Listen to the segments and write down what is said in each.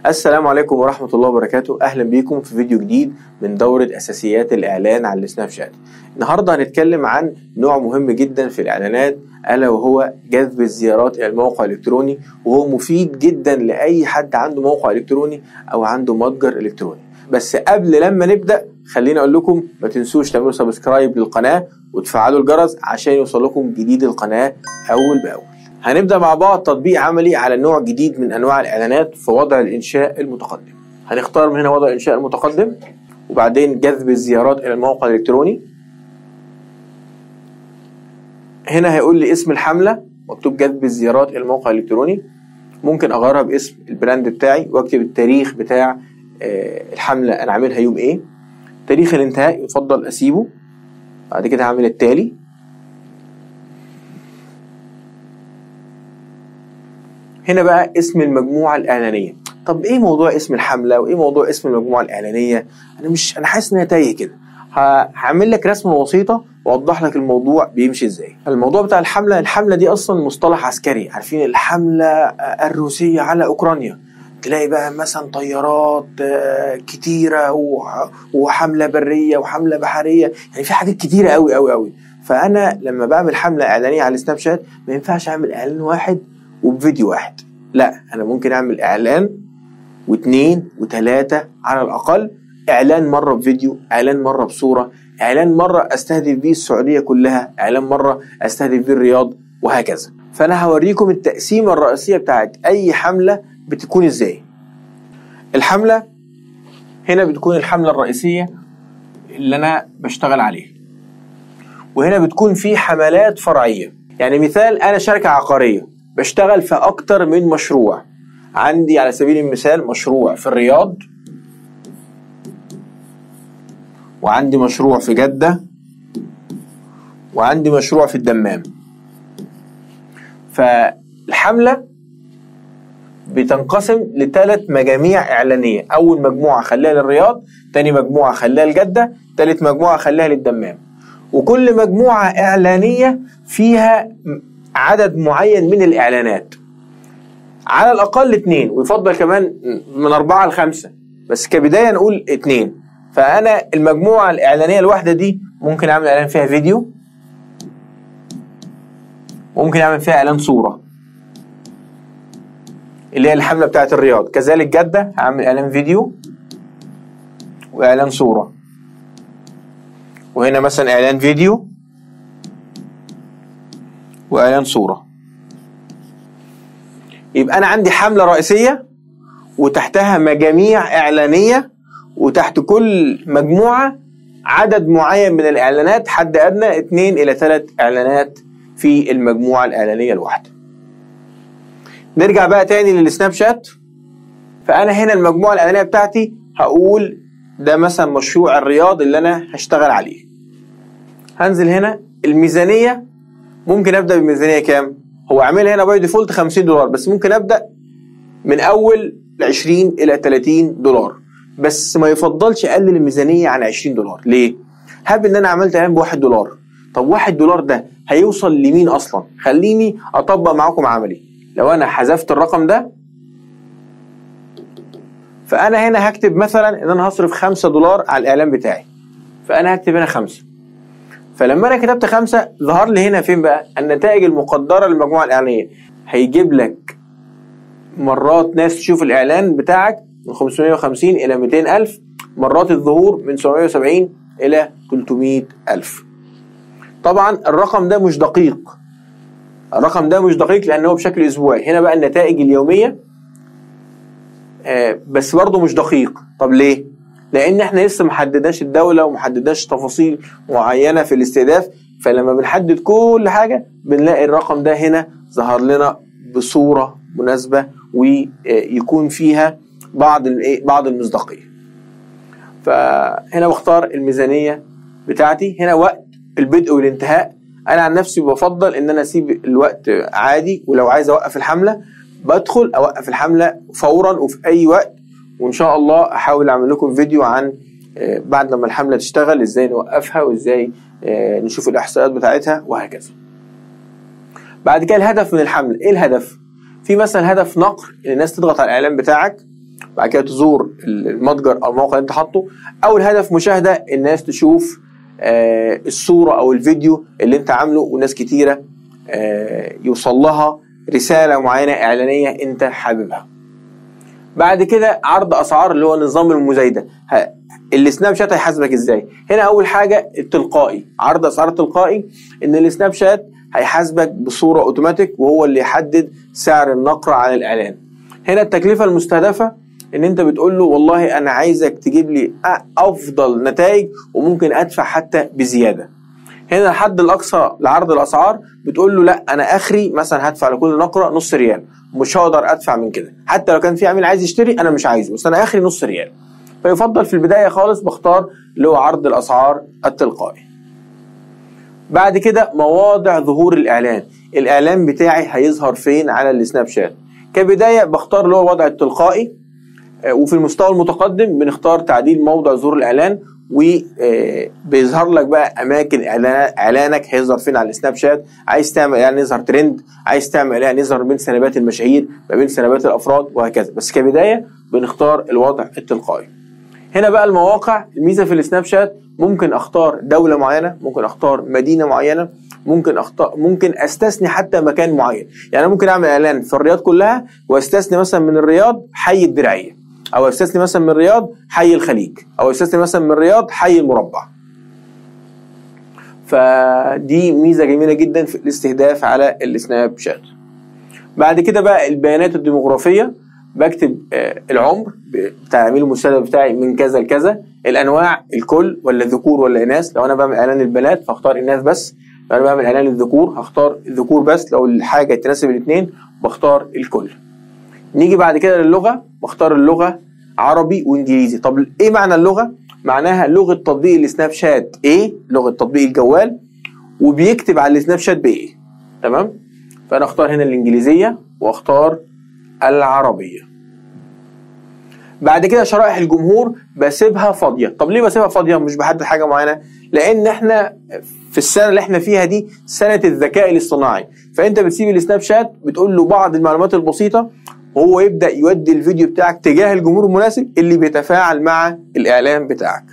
السلام عليكم ورحمة الله وبركاته أهلا بيكم في فيديو جديد من دورة أساسيات الإعلان على السناب شات النهاردة هنتكلم عن نوع مهم جدا في الإعلانات ألا وهو جذب الزيارات إلى الموقع الإلكتروني وهو مفيد جدا لأي حد عنده موقع إلكتروني أو عنده متجر إلكتروني بس قبل لما نبدأ خليني أقول لكم ما تنسوش تعملوا سبسكرايب للقناة وتفعلوا الجرس عشان يوصل لكم جديد القناة أول بأول هنبدأ مع بعض تطبيق عملي على نوع جديد من أنواع الإعلانات في وضع الإنشاء المتقدم هنختار من هنا وضع الإنشاء المتقدم وبعدين جذب الزيارات إلى الموقع الإلكتروني هنا هيقول لي اسم الحملة مكتوب جذب الزيارات إلى الموقع الإلكتروني ممكن أغيرها باسم البراند بتاعي وأكتب التاريخ بتاع الحملة أنا عاملها يوم إيه تاريخ الانتهاء يفضل أسيبه بعد كده هعمل التالي هنا بقى اسم المجموعة الإعلانية طب ايه موضوع اسم الحملة وايه موضوع اسم المجموعة الإعلانية انا مش انا حاسس ان انا تايه كده هعمل لك رسمة بسيطة واوضح لك الموضوع بيمشي ازاي الموضوع بتاع الحملة الحملة دي اصلا مصطلح عسكري عارفين الحملة الروسية على اوكرانيا تلاقي بقى مثلا طيارات كتيرة وحملة برية وحملة بحرية يعني في حاجات كتيرة قوي قوي قوي فانا لما بعمل حملة اعلانية على السناب شات ما ينفعش اعمل اعلان واحد وبفيديو واحد لا انا ممكن اعمل اعلان واثنين وثلاثة على الاقل اعلان مرة بفيديو اعلان مرة بصورة اعلان مرة استهدف بيه السعودية كلها اعلان مرة استهدف بيه الرياض وهكذا فانا هوريكم التقسيمة الرئيسية بتاعت اي حملة بتكون ازاي الحملة هنا بتكون الحملة الرئيسية اللي انا بشتغل عليها وهنا بتكون في حملات فرعية يعني مثال انا شركة عقارية بشتغل في أكتر من مشروع عندي على سبيل المثال مشروع في الرياض وعندي مشروع في جدة وعندي مشروع في الدمام فالحملة بتنقسم لثلاث مجاميع إعلانية أول مجموعة خليها للرياض تاني مجموعة خليها لجدة تالت مجموعة خليها للدمام وكل مجموعة إعلانية فيها عدد معين من الإعلانات على الأقل اتنين ويفضل كمان من أربعة لخمسة بس كبداية نقول اتنين فأنا المجموعة الإعلانية الواحدة دي ممكن أعمل إعلان فيها فيديو ممكن أعمل فيها إعلان صورة اللي هي الحملة بتاعت الرياض كذلك جدة هعمل إعلان فيديو وإعلان صورة وهنا مثلا إعلان فيديو واعلان صوره يبقى انا عندي حمله رئيسيه وتحتها مجاميع اعلانيه وتحت كل مجموعه عدد معين من الاعلانات حد ادنى اثنين الى ثلاث اعلانات في المجموعه الاعلانيه الواحده نرجع بقى تاني للسناب شات فانا هنا المجموعه الاعلانيه بتاعتي هقول ده مثلا مشروع الرياض اللي انا هشتغل عليه هنزل هنا الميزانيه ممكن ابدا بميزانيه كام؟ هو عاملها هنا باي ديفولت 50 دولار بس ممكن ابدا من اول 20 الى 30 دولار بس ما يفضلش اقلل الميزانيه عن 20 دولار ليه؟ هاب ان انا عملت اعلان ب 1 دولار طب 1 دولار ده هيوصل لمين اصلا؟ خليني اطبق معاكم عملي لو انا حذفت الرقم ده فانا هنا هكتب مثلا ان انا هصرف 5 دولار على الاعلان بتاعي فانا هكتب هنا 5 فلما انا كتبت خمسة ظهر لي هنا فين بقى النتائج المقدرة للمجموعة الإعلانية هيجيب لك مرات ناس تشوف الإعلان بتاعك من 550 إلى 200 ألف مرات الظهور من 770 إلى 300 ألف طبعا الرقم ده مش دقيق الرقم ده مش دقيق لأنه بشكل أسبوعي هنا بقى النتائج اليومية آه بس برضه مش دقيق طب ليه؟ لان احنا لسه محددناش الدوله ومحددناش تفاصيل معينه في الاستهداف فلما بنحدد كل حاجه بنلاقي الرقم ده هنا ظهر لنا بصوره مناسبه ويكون فيها بعض بعض المصداقيه فهنا بختار الميزانيه بتاعتي هنا وقت البدء والانتهاء انا عن نفسي بفضل ان انا اسيب الوقت عادي ولو عايز اوقف الحمله بدخل اوقف الحمله فورا وفي اي وقت وان شاء الله احاول اعمل لكم فيديو عن بعد لما الحمله تشتغل ازاي نوقفها وازاي نشوف الاحصائيات بتاعتها وهكذا بعد كده الهدف من الحمله ايه الهدف في مثلا هدف نقر ان الناس تضغط على الاعلان بتاعك بعد كده تزور المتجر او الموقع اللي انت حاطه او الهدف مشاهده الناس تشوف آه الصوره او الفيديو اللي انت عامله وناس كتيره آه يوصل لها رساله معينه اعلانيه انت حاببها بعد كده عرض اسعار اللي هو نظام المزايده السناب شات هيحاسبك ازاي هنا اول حاجه التلقائي عرض اسعار تلقائي ان السناب شات هيحاسبك بصوره اوتوماتيك وهو اللي يحدد سعر النقر على الاعلان هنا التكلفه المستهدفه ان انت بتقول له والله انا عايزك تجيب لي افضل نتائج وممكن ادفع حتى بزياده هنا الحد الاقصى لعرض الاسعار بتقول له لا انا اخري مثلا هدفع لكل نقره نص ريال مش هقدر ادفع من كده حتى لو كان في عميل عايز يشتري انا مش عايزه بس انا اخري نص ريال فيفضل في البدايه خالص بختار اللي هو عرض الاسعار التلقائي بعد كده مواضع ظهور الاعلان الاعلان بتاعي هيظهر فين على السناب شات كبدايه بختار اللي هو الوضع التلقائي وفي المستوى المتقدم بنختار تعديل موضع ظهور الاعلان وبيظهر لك بقى اماكن اعلانك هيظهر فين على السناب شات عايز تعمل اعلان يظهر ترند عايز تعمل اعلان يظهر بين سنبات المشاهير ما بين سنبات الافراد وهكذا بس كبدايه بنختار الوضع التلقائي هنا بقى المواقع الميزه في السناب شات ممكن اختار دوله معينه ممكن اختار مدينه معينه ممكن اختار ممكن استثني حتى مكان معين يعني ممكن اعمل اعلان في الرياض كلها واستثني مثلا من الرياض حي الدرعيه او استثني مثلا من الرياض حي الخليج او استثني مثلا من الرياض حي المربع فدي ميزه جميله جدا في الاستهداف على السناب شات بعد كده بقى البيانات الديموغرافيه بكتب العمر بتاع العميل المستهدف بتاعي من كذا لكذا الانواع الكل ولا ذكور ولا اناث لو انا بعمل اعلان للبنات فاختار اناث بس لو انا بعمل اعلان للذكور هختار الذكور بس لو الحاجه تناسب الاثنين بختار الكل نيجي بعد كده للغه بختار اللغه عربي وانجليزي طب ايه معنى اللغه معناها لغه تطبيق السناب شات ايه لغه تطبيق الجوال وبيكتب على السناب شات بايه تمام فانا اختار هنا الانجليزيه واختار العربيه بعد كده شرائح الجمهور بسيبها فاضيه طب ليه بسيبها فاضيه مش بحدد حاجه معينه لان احنا في السنه اللي احنا فيها دي سنه الذكاء الاصطناعي فانت بتسيب السناب شات بتقول له بعض المعلومات البسيطه وهو يبدا يودي الفيديو بتاعك تجاه الجمهور المناسب اللي بيتفاعل مع الاعلان بتاعك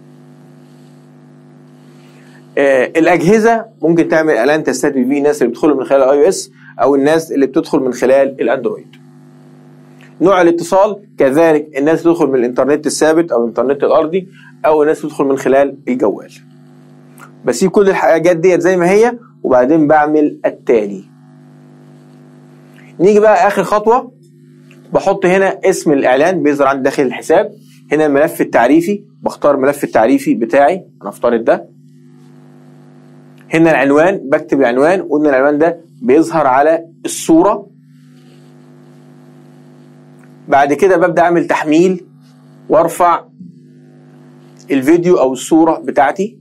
آه الاجهزه ممكن تعمل اعلان تستهدف بيه الناس اللي بتدخل من خلال الاي او اس او الناس اللي بتدخل من خلال الاندرويد نوع الاتصال كذلك الناس تدخل من الانترنت الثابت او الانترنت الارضي او الناس تدخل من خلال الجوال بسيب كل الحاجات ديت زي ما هي وبعدين بعمل التالي نيجي بقى اخر خطوه بحط هنا اسم الاعلان بيظهر عندي داخل الحساب هنا الملف التعريفي بختار الملف التعريفي بتاعي انا افترض ده هنا العنوان بكتب العنوان وقلنا العنوان ده بيظهر على الصوره بعد كده ببدا اعمل تحميل وارفع الفيديو او الصوره بتاعتي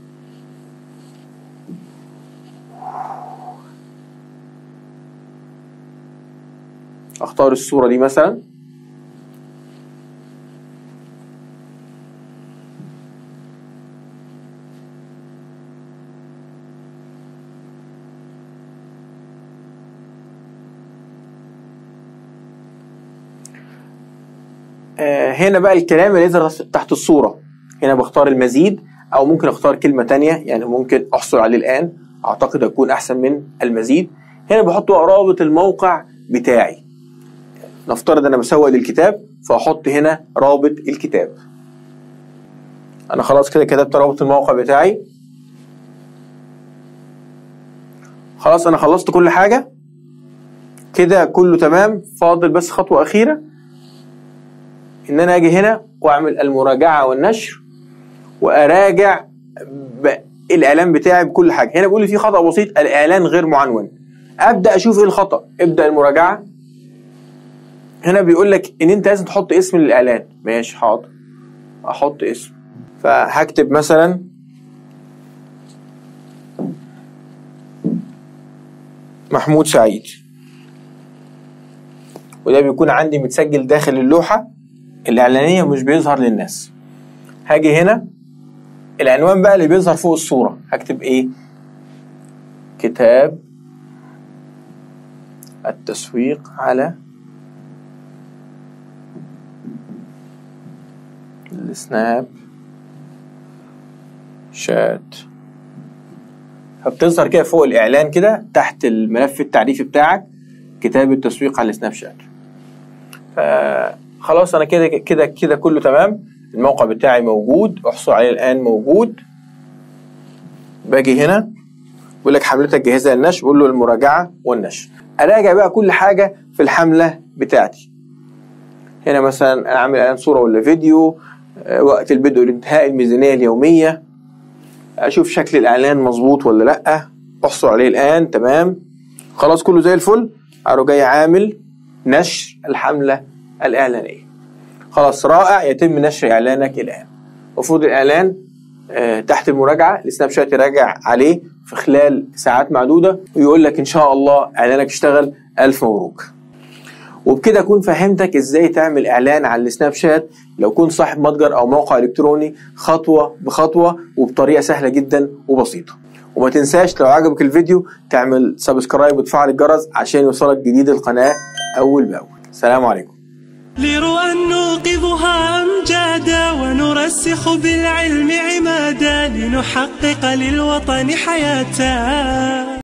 اختار الصوره دي مثلا آه هنا بقى الكلام اللي يظهر تحت الصوره هنا بختار المزيد او ممكن اختار كلمه تانية يعني ممكن احصل عليه الان اعتقد هيكون احسن من المزيد هنا بحط رابط الموقع بتاعي نفترض انا بسوق للكتاب فاحط هنا رابط الكتاب انا خلاص كده كتبت رابط الموقع بتاعي خلاص انا خلصت كل حاجه كده كله تمام فاضل بس خطوه اخيره ان انا اجي هنا واعمل المراجعه والنشر واراجع الاعلان بتاعي بكل حاجه هنا بيقول لي في خطا بسيط الاعلان غير معنون ابدا اشوف ايه الخطا ابدا المراجعه هنا بيقول لك ان انت لازم تحط اسم للاعلان ماشي حاضر احط اسم فهكتب مثلا محمود سعيد وده بيكون عندي متسجل داخل اللوحة الإعلانية مش بيظهر للناس هاجي هنا العنوان بقى اللي بيظهر فوق الصورة هكتب ايه كتاب التسويق على السناب شات فبتظهر كده فوق الاعلان كده تحت الملف التعريفي بتاعك كتاب التسويق على السناب شات فخلاص انا كده كده كده كله تمام الموقع بتاعي موجود احصل عليه الان موجود باجي هنا بيقول لك حملتك جاهزه للنشر بقول له المراجعه والنشر اراجع بقى كل حاجه في الحمله بتاعتي هنا مثلا انا عامل اعلان صوره ولا فيديو آه، وقت البدء والانتهاء الميزانيه اليوميه اشوف شكل الاعلان مظبوط ولا لا احصل عليه الان تمام خلاص كله زي الفل اروح جاي عامل نشر الحمله الاعلانيه خلاص رائع يتم نشر اعلانك الان المفروض الاعلان آه، تحت المراجعه السناب شات يراجع عليه في خلال ساعات معدوده ويقول لك ان شاء الله اعلانك اشتغل الف مبروك وبكده اكون فهمتك ازاي تعمل اعلان على السناب شات لو كنت صاحب متجر او موقع الكتروني خطوه بخطوه وبطريقه سهله جدا وبسيطه وما تنساش لو عجبك الفيديو تعمل سبسكرايب وتفعل الجرس عشان يوصلك جديد القناه اول باول سلام عليكم لرؤى نوقظها أمجادا ونرسخ بالعلم عمادا لنحقق للوطن حياة